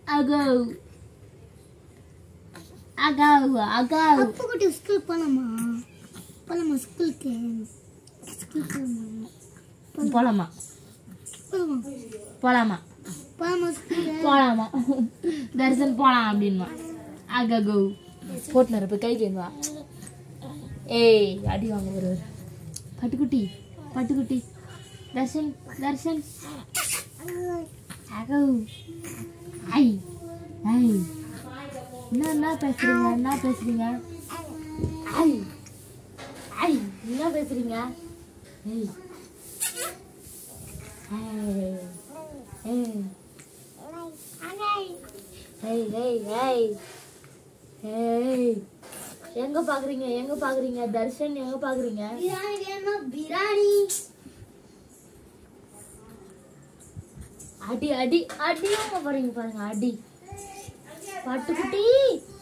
ago ago ago அப்பா குட்டி school போலாமா போலாமா ஸ்கூலுக்கு ஸ்கூல் போலாமா போலாமா போலாமா போலாமா போலாமா ஸ்கூலுக்கு போலாமா தர்சன் போலாம் அப்படின்மா அகோ போட்டுனரு போய் கை கேங்க வா ஏய் அடி வாங்க வருவார் பட்டுக்குட்டி பட்டுக்குட்டி தர்ஷன் தர்ஷன் அகோ ஐ ஐ என்ன என்ன பேசுறீங்க என்ன பேசுறீங்க ஐ ஐ என்ன பேசுறீங்க ஏய் ஏய் ஏய் ஹேய் ஹேய் ஹேய் ஹேய் எங்க பாக்குறீங்க எங்க பாக்குறீங்க தர்ஷன் எங்க பாக்குறீங்க பிரியாணி வேணுமா பிரியாணி அடி அடி அடி வாங்க போறீங்க பாருங்க அடி பட்டுக்குட்டி